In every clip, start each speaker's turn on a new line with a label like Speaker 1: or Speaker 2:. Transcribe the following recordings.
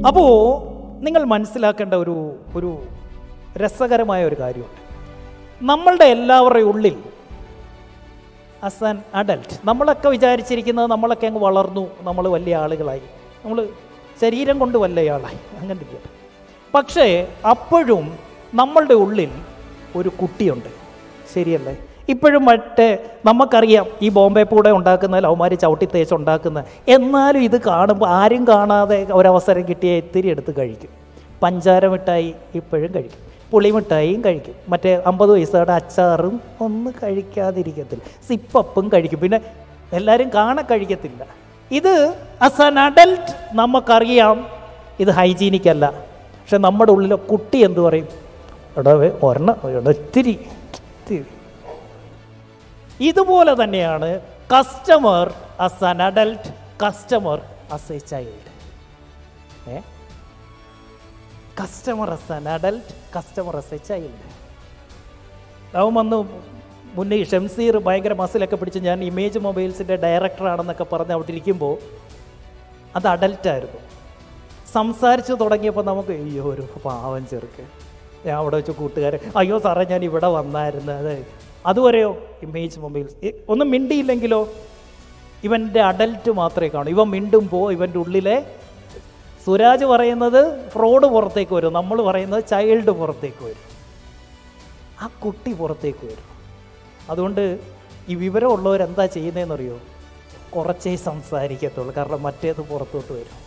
Speaker 1: അപ്പോൾ നിങ്ങൾ മനസ്സിലാക്കേണ്ട ഒരു ഒരു രസകരമായ ഒരു കാര്യമുണ്ട് നമ്മളുടെ എല്ലാവരുടെയും ഉള്ളിൽ ആസ് ആൻ അഡൽട്ട് നമ്മളൊക്കെ വിചാരിച്ചിരിക്കുന്നത് നമ്മളൊക്കെ അങ്ങ് വളർന്നു നമ്മൾ വലിയ ആളുകളായി നമ്മൾ ശരീരം കൊണ്ട് വലിയ ആളായി അങ്ങനെ ഇരിക്കട്ടെ പക്ഷേ അപ്പോഴും നമ്മളുടെ ഉള്ളിൽ ഒരു കുട്ടിയുണ്ട് ശരിയല്ലേ ഇപ്പോഴും മറ്റേ നമുക്കറിയാം ഈ ബോംബെ പൂടെ ഉണ്ടാക്കുന്ന ലവമാരി ചവിട്ടി തേച്ച് ഉണ്ടാക്കുന്ന എന്നാലും ഇത് കാണുമ്പോൾ ആരും കാണാതെ ഒരവസരം കിട്ടിയ ഇത്തിരി എടുത്ത് കഴിക്കും പഞ്ചാര മിഠായി ഇപ്പോഴും കഴിക്കും പുളിമിഠായിയും കഴിക്കും മറ്റേ അമ്പത് പൈസയുടെ അച്ചാറും ഒന്നും കഴിക്കാതിരിക്കത്തില്ല സിപ്പപ്പും കഴിക്കും പിന്നെ എല്ലാവരും കാണാൻ കഴിക്കത്തില്ല ഇത് അസ് ആൻ അഡൽട്ട് നമുക്കറിയാം ഇത് ഹൈജീനിക് അല്ല പക്ഷെ നമ്മുടെ ഉള്ളിലെ കുട്ടി എന്ത് പറയും എടാ വേ, ഒരെണ്ണം എടാ ഇത്തിരി ഇത്തിരി ഇതുപോലെ തന്നെയാണ് customer as an adult customer as a child uh customer as an adult customer as a child അവൻ വന്ന് മുന്നേ ഈ ഷംസീർ ഭയങ്കര മസിലൊക്കെ പിടിച്ച് ഞാൻ ഇമേജ് മൊബൈൽസിൻ്റെ ഡയറക്ടറാണെന്നൊക്കെ പറഞ്ഞ് അവിടെ ഇരിക്കുമ്പോൾ അത് അഡൽട്ടായിരുന്നു സംസാരിച്ച് തുടങ്ങിയപ്പോൾ നമുക്ക് അയ്യോ ഒരു പാവം ചെറുക്ക് ഞാൻ അവിടെ വെച്ച് കൂട്ടുകാരെ അയ്യോ സാറേ ഞാൻ ഇവിടെ വന്നായിരുന്നു അതെ അതുവരെയോ ഇമേജ് മൊബൈൽസ് ഇ- ഒന്നും മിണ്ടിയില്ലെങ്കിലോ ഇവൻ്റെ അഡൽട്ട് മാത്രമേ കാണൂ ഇവൻ മിണ്ടുമ്പോൾ ഇവൻ്റെ ഉള്ളിലെ സുരാജ് പറയുന്നത് ഫ്രോഡ് പുറത്തേക്ക് വരും നമ്മൾ പറയുന്നത് ചൈൽഡ് പുറത്തേക്ക് വരും ആ കുട്ടി പുറത്തേക്ക് വരും അതുകൊണ്ട് ഈ വിവരമുള്ളവർ എന്താ ചെയ്യുന്നതെന്നറിയോ കുറച്ചേ സംസാരിക്കത്തുള്ളൂ കാരണം മറ്റേത് പുറത്തോട്ട് വരും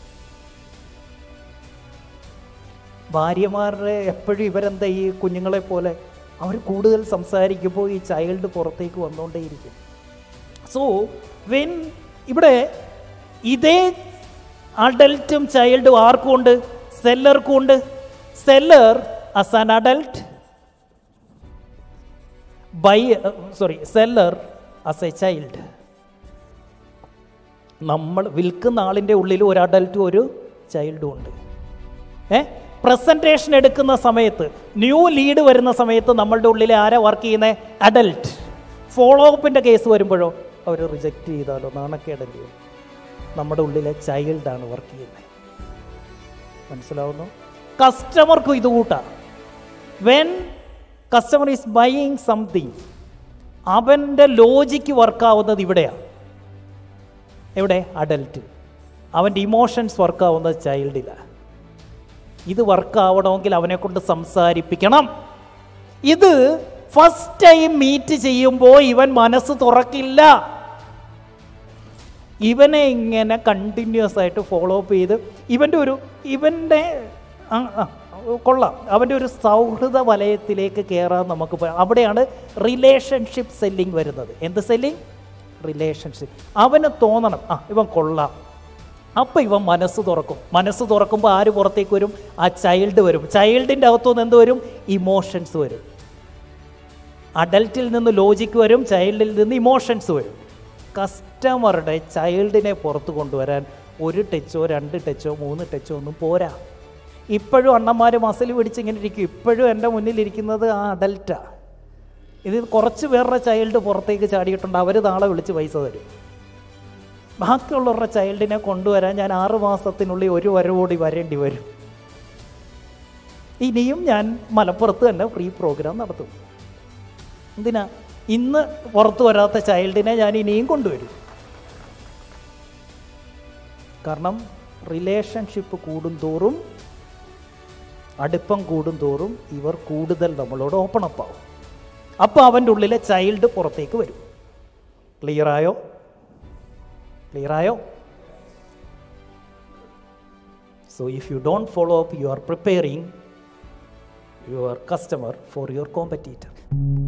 Speaker 1: ഭാര്യമാരുടെ എപ്പോഴും ഇവരെന്താ ഈ കുഞ്ഞുങ്ങളെ പോലെ അവർ കൂടുതൽ സംസാരിക്കുമ്പോൾ ഈ ചൈൽഡ് പുറത്തേക്ക് വന്നുകൊണ്ടേയിരിക്കും സോ വെൻ ഇവിടെ ഇതേ അഡൽട്ടും ചൈൽഡും ആർക്കും ഉണ്ട് സെല്ലർക്കും ഉണ്ട് seller as an adult buy sorry seller as a child നമ്മൾ വിൽക്കുന്ന ആളിൻ്റെ ഉള്ളിൽ ഒരു അഡൽട്ടും ഒരു ചൈൽഡും ഉണ്ട് ഏ പ്രസൻറ്റേഷൻ എടുക്കുന്ന സമയത്ത് ന്യൂ ലീഡ് വരുന്ന സമയത്ത് നമ്മളുടെ ഉള്ളിൽ ആരാ വർക്ക് ചെയ്യുന്നത് അഡൽട്ട് ഫോളോ അപ്പിൻ്റെ കേസ് വരുമ്പോഴോ അവർ റിജക്റ്റ് ചെയ്താലോ നാണക്കേടല്ലയോ നമ്മുടെ ഉള്ളിലെ ചൈൽഡാണ് വർക്ക് ചെയ്യുന്നത് മനസ്സിലാവുന്നു കസ്റ്റമർക്കും ഇത് കൂട്ടാം when customer is buying something അവൻ്റെ ലോജിക്ക് വർക്കാവുന്നത് ഇവിടെയാണ് എവിടെ അഡൽട്ട് അവൻ്റെ ഇമോഷൻസ് വർക്കാവുന്നത് ചൈൽഡിലാണ് ഇത് വർക്കാവണമെങ്കിൽ അവനെ കൊണ്ട് സംസാരിപ്പിക്കണം ഇത് ഫസ്റ്റ് ടൈം മീറ്റ് ചെയ്യുമ്പോൾ ഇവൻ മനസ്സ് തുറക്കില്ല ഇവനെ ഇങ്ങനെ കണ്ടിന്യൂസ് ആയിട്ട് ഫോളോ അപ്പ് ചെയ്ത് ഇവൻ്റെ ഒരു ഇവൻ്റെ ആ, ആ, കൊള്ളാം അവൻ്റെ ഒരു സൗഹൃദ വലയത്തിലേക്ക് കയറാൻ നമുക്ക് പ- അവിടെയാണ് റിലേഷൻഷിപ്പ് സെല്ലിംഗ് വരുന്നത് എന്ത് സെല്ലിംഗ് റിലേഷൻഷിപ്പ് അവന് തോന്നണം ആ ഇവൻ കൊള്ളാം അപ്പം ഇവൻ മനസ്സ് തുറക്കും മനസ്സ് തുറക്കുമ്പോൾ ആര് പുറത്തേക്ക് വരും ആ ചൈൽഡ് വരും ചൈൽഡിൻ്റെ അകത്തുനിന്ന് എന്ത് വരും ഇമോഷൻസ് വരും അഡൽട്ടിൽ നിന്ന് ലോജിക്ക് വരും ചൈൽഡിൽ നിന്ന് ഇമോഷൻസ് വരും കസ്റ്റമറുടെ ചൈൽഡിനെ പുറത്ത് കൊണ്ടുവരാൻ ഒരു ടച്ചോ രണ്ട് ടച്ചോ മൂന്ന് ടച്ചോ ഒന്നും പോരാ ഇപ്പോഴും അണ്ണന്മാർ മസിൽ പിടിച്ച് ഇങ്ങനെ ഇരിക്കും ഇപ്പോഴും എൻ്റെ മുന്നിലിരിക്കുന്നത് ആ അഡൽറ്റാണ് ഇത് കുറച്ച് പേരുടെ ചൈൽഡ് പുറത്തേക്ക് ചാടിയിട്ടുണ്ട് അവർ നാളെ വിളിച്ച് പൈസ തരും ബാക്കിയുള്ളവരുടെ ചൈൽഡിനെ കൊണ്ടുവരാൻ ഞാൻ ആറ് മാസത്തിനുള്ളിൽ ഒരു വരവോടി വരേണ്ടി വരും ഇനിയും ഞാൻ മലപ്പുറത്ത് തന്നെ ഫ്രീ പ്രോഗ്രാം നടത്തും എന്തിനാ ഇന്ന് പുറത്തു വരാത്ത ചൈൽഡിനെ ഞാൻ ഇനിയും കൊണ്ടുവരും കാരണം റിലേഷൻഷിപ്പ് കൂടുന്തോറും അടുപ്പം കൂടുന്തോറും ഇവർ കൂടുതൽ നമ്മളോട് ഓപ്പൺ അപ്പ് ആവും അപ്പോൾ അവൻ്റെ ഉള്ളിലെ ചൈൽഡ് പുറത്തേക്ക് വരും ക്ലിയർ ആയോ ക്ലിയർ ആയോ so if you don't follow up you are preparing your customer for your competitor